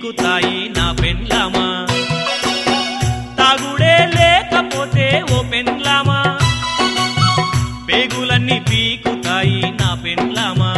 పీకుతాయి నా పెండ్లామా తాగుడే లేకపోతే ఓ పెండ్లామా పేగులన్నీ పీకుతాయి నా పెండ్లామా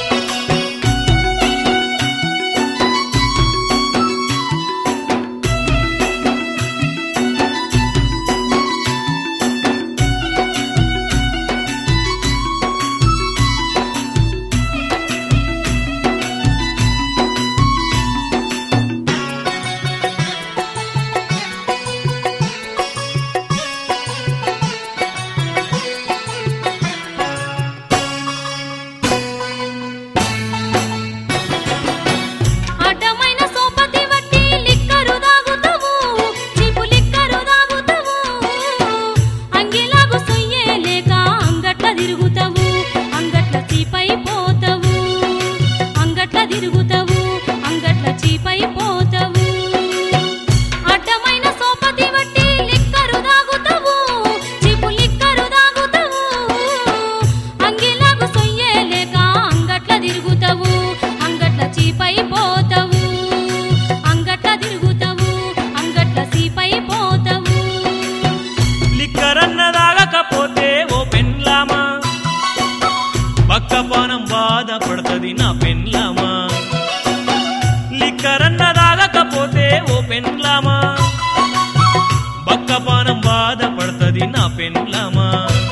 అడ్డమైన సోపతి వట్టి లిక్కరు దాగుతావు చీపు లిక్కరు దాగుతావు అంగిలాగు సొయ్యే లేక అంగట్ల తిరుగుతావు అంగట్ల చీపై పోతావు అంగట్ల తిరుగుతావు అంగట్ల చీపై పోతావు అడ్డమైన సోపతి వట్టి లిక్కరు దాగుతావు చీపు లిక్కరు దాగుతావు అంగిలాగు సొయ్యే లేక అంగట్ల తిరుగుతావు అంగట్ల చీపై పోతావు అంగట్ల తిరుగుతావు అంగట్ల చీపై పోతావు లిక్కరన్న తాగకపోతే ఓ పెండ్లామా పక్కపానం బాధపడుతుంది నా పెండ్లామా లిక్కరన్న తాగకపోతే ఓ పెండ్లామా బక్కపానం బాధపడుతుంది నా పెండ్లామా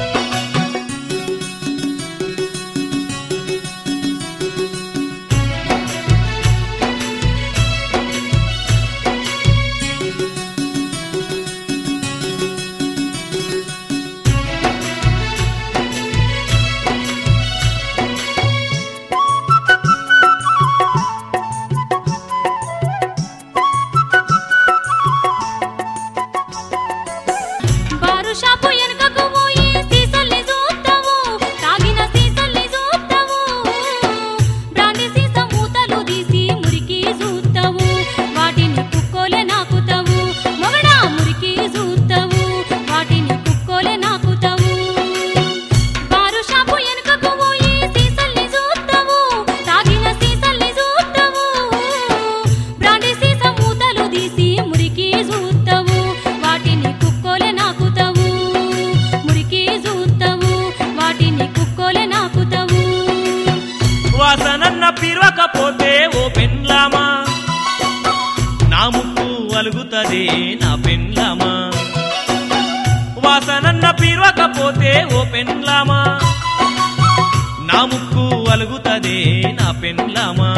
బారు షాపు వెనుకకు పోయి సీసల్ని చూస్తావు తాగిన సీసల్ని చూస్తావు బ్రాండి సీస మూతలు తీసి మురికి చూస్తావు వాటిని కుక్కోలే నాకుతావు మొగడా మురికి చూస్తావు వాటిని కుక్కోలే నాకుతావు బారు షాపు వెనుకకు పోయి సీసల్ని చూస్తావు తాగిన సీసల్ని చూస్తావు బ్రాండి సీస మూతలు తీసి మురికి చూస్తావు వాటిని కుక్కోలే నాకుతావు మురికి చూస్తావు వాటిని కుక్కోలే నాకుతావు వాసనన్న పిరవకపోతే ఓ పెండ్లామా నా ముక్కు అలుగుతదే నా పెండ్లామా వాసనన్న పిరవకపోతే ఓ పెండ్లామా నా ముక్కు అలుగుతదే నా పెండ్లామా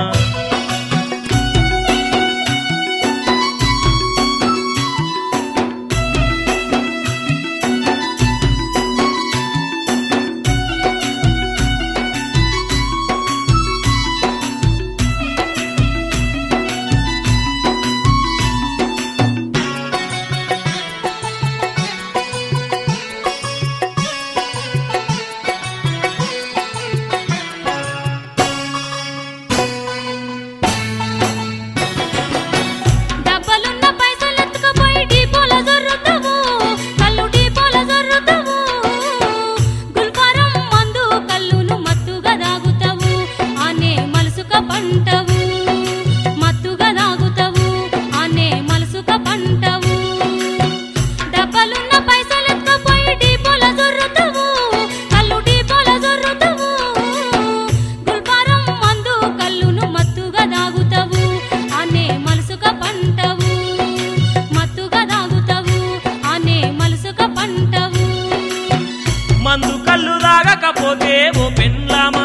డబ్బలున్న పైసలెత్తుకుపోయి డీపోల జొర్రుతావు కళ్ళు డీపోల జొర్రుతావు గుల్ఫారం మందు కళ్ళును మత్తుగా దాగుతావు అనే మలుసుక పంటవు మత్తుగా దాగుతావు అనే మలుసుక పంటవు డబ్బలున్న పైసలెత్తుకుపోయి డీపోల జొర్రుతావు కళ్ళు డీపోల జొర్రుతావు గుల్ఫారం మందు కళ్ళును మత్తుగా దాగుతావు అనే మలుసుక పంటవు మత్తుగా దాగుతావు అనే మలుసుక పంటవు మందు కళ్ళు తాగకపోతే ఓ పెండ్లామా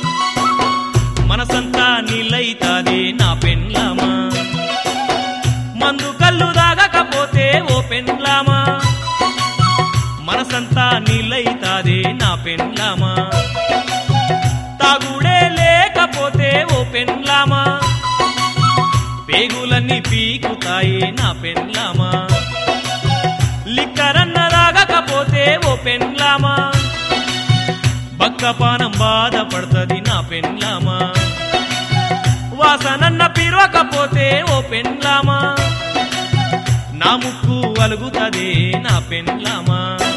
మనసంతా నీళ్ళైతాదే నా పెండ్లామా మందు కళ్ళు తాగకపోతే ఓ పెండ్లామా మనసంతా నీళ్ళైతాదే నా పెండ్లామా తాగుడే లేకపోతే ఓ పెండ్లామా పేగులన్నీ పీకుతాయి నా పెండ్లామా లిక్కరన్న తాగకపోతే ఓ పెండ్లామా బక్కపానం బాధపడుతుంది నా పెండ్లామా వాసనన్న పిరవకపోతే ఓ పెండ్లామా నా ముక్కు అలుగుతదే నా పెండ్లామా